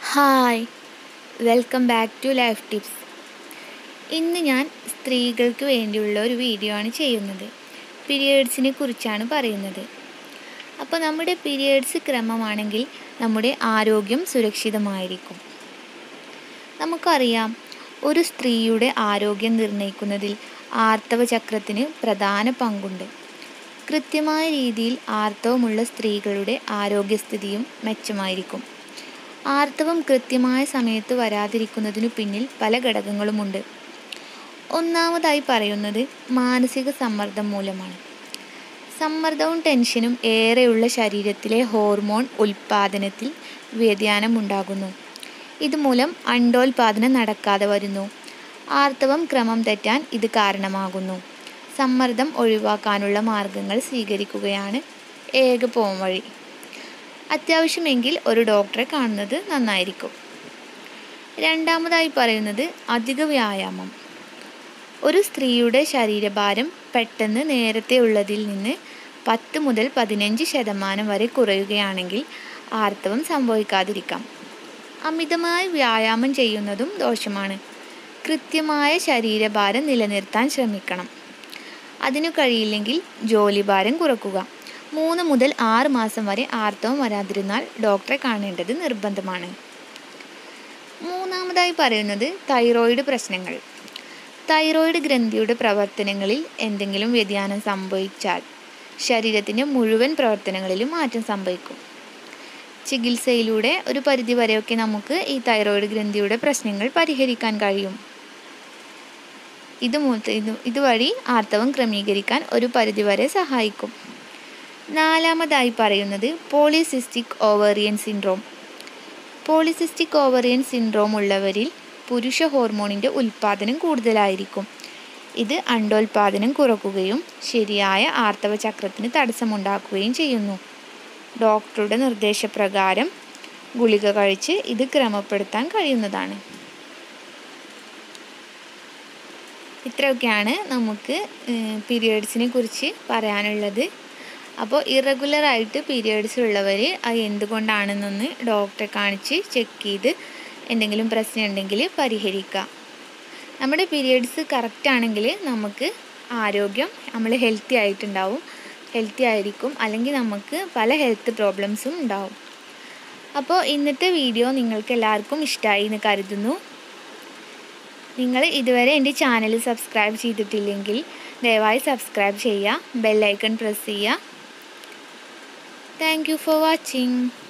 hi welcome back to life tips ഇന്ന് ഞാൻ സ്ത്രീകൾക്ക് വേണ്ടിയുള്ള ഒരു വീഡിയോ ആണ് ചെയ്യുന്നത് പീരിയഡ്സിനെ കുറിച്ചാണ് പറയുന്നത് അപ്പോൾ നമ്മുടെ പീരിയഡ്സ് ക്രമമാണെങ്കിൽ നമ്മുടെ ആരോഗ്യം സുരക്ഷിതമായിരിക്കും നമുക്കറിയാം ഒരു സ്ത്രീയുടെ ആരോഗ്യം നിർണ്ണയിക്കുന്നതിൽ ആർത്തവ ചക്രത്തിന് പ്രധാന പങ്കുണ്ട് കൃത്യമായ രീതിയിൽ ആർത്തവമുള്ള സ്ത്രീകളുടെ ആരോഗ്യസ്ഥിതിയും മെച്ചമായിരിക്കും ആർത്തവം കൃത്യമായ സമയത്ത് വരാതിരിക്കുന്നതിനു പിന്നിൽ പല ഘടകങ്ങളുമുണ്ട് ഒന്നാമതായി പറയുന്നത് മാനസിക സമ്മർദ്ദം മൂലമാണ് സമ്മർദ്ദവും ടെൻഷനും ഏറെയുള്ള ശരീരത്തിലെ ഹോർമോൺ ഉൽപ്പാദനത്തിൽ വ്യതിയാനം ഉണ്ടാകുന്നു ഇതുമൂലം അണ്ടോൽപാദനം നടക്കാതെ വരുന്നു ആർത്തവം ക്രമം തെറ്റാൻ ഇത് കാരണമാകുന്നു സമ്മർദ്ദം ഒഴിവാക്കാനുള്ള മാർഗങ്ങൾ സ്വീകരിക്കുകയാണ് ഏക പോംവഴി അത്യാവശ്യമെങ്കിൽ ഒരു ഡോക്ടറെ കാണുന്നത് നന്നായിരിക്കും രണ്ടാമതായി പറയുന്നത് അധിക വ്യായാമം ഒരു സ്ത്രീയുടെ ശരീരഭാരം പെട്ടെന്ന് നേരത്തെ ഉള്ളതിൽ നിന്ന് പത്ത് മുതൽ പതിനഞ്ച് ശതമാനം വരെ കുറയുകയാണെങ്കിൽ ആർത്തവം സംഭവിക്കാതിരിക്കാം അമിതമായി വ്യായാമം ചെയ്യുന്നതും ദോഷമാണ് കൃത്യമായ ശരീരഭാരം നിലനിർത്താൻ ശ്രമിക്കണം അതിനു കഴിയില്ലെങ്കിൽ ജോലിഭാരം കുറക്കുക മൂന്ന് മുതൽ ആറ് മാസം വരെ ആർത്തവം വരാതിരുന്നാൽ ഡോക്ടറെ കാണേണ്ടത് നിർബന്ധമാണ് മൂന്നാമതായി പറയുന്നത് തൈറോയിഡ് പ്രശ്നങ്ങൾ തൈറോയിഡ് ഗ്രന്ഥിയുടെ പ്രവർത്തനങ്ങളിൽ എന്തെങ്കിലും വ്യതിയാനം സംഭവിച്ചാൽ ശരീരത്തിൻ്റെ മുഴുവൻ പ്രവർത്തനങ്ങളിലും മാറ്റം സംഭവിക്കും ചികിത്സയിലൂടെ ഒരു പരിധി വരെയൊക്കെ നമുക്ക് ഈ തൈറോയിഡ് ഗ്രന്ഥിയുടെ പ്രശ്നങ്ങൾ പരിഹരിക്കാൻ കഴിയും ഇത് ഇത് ഇതുവഴി ആർത്തവം ക്രമീകരിക്കാൻ ഒരു പരിധിവരെ സഹായിക്കും നാലാമതായി പറയുന്നത് polycystic ovarian syndrome polycystic ovarian syndrome ഉള്ളവരിൽ പുരുഷ ഹോർമോണിൻ്റെ ഉൽപ്പാദനം കൂടുതലായിരിക്കും ഇത് അണ്ടോൽപാദനം കുറക്കുകയും ശരിയായ ആർത്തവ ചക്രത്തിന് തടസ്സമുണ്ടാക്കുകയും ചെയ്യുന്നു ഡോക്ടറുടെ നിർദ്ദേശപ്രകാരം ഗുളിക കഴിച്ച് ഇത് ക്രമപ്പെടുത്താൻ കഴിയുന്നതാണ് ഇത്രയൊക്കെയാണ് നമുക്ക് പീരിയഡ്സിനെ കുറിച്ച് പറയാനുള്ളത് അപ്പോൾ ഇറഗുലറായിട്ട് പീരിയഡ്സ് ഉള്ളവർ അത് എന്തുകൊണ്ടാണെന്നൊന്ന് ഡോക്ടറെ കാണിച്ച് ചെക്ക് ചെയ്ത് എന്തെങ്കിലും പ്രശ്നം ഉണ്ടെങ്കിൽ പരിഹരിക്കുക നമ്മുടെ പീരിയഡ്സ് കറക്റ്റ് ആണെങ്കിൽ നമുക്ക് ആരോഗ്യം നമ്മൾ ഹെൽത്തി ആയിട്ടുണ്ടാവും ഹെൽത്തി ആയിരിക്കും അല്ലെങ്കിൽ നമുക്ക് പല ഹെൽത്ത് പ്രോബ്ലംസും ഉണ്ടാവും അപ്പോൾ ഇന്നത്തെ വീഡിയോ നിങ്ങൾക്ക് എല്ലാവർക്കും ഇഷ്ടമായി എന്ന് കരുതുന്നു നിങ്ങൾ ഇതുവരെ എൻ്റെ ചാനൽ സബ്സ്ക്രൈബ് ചെയ്തിട്ടില്ലെങ്കിൽ ദയവായി സബ്സ്ക്രൈബ് ചെയ്യുക ബെല്ലൈക്കൺ പ്രസ് ചെയ്യുക താങ്ക് യു ഫോർ വാച്ചിങ്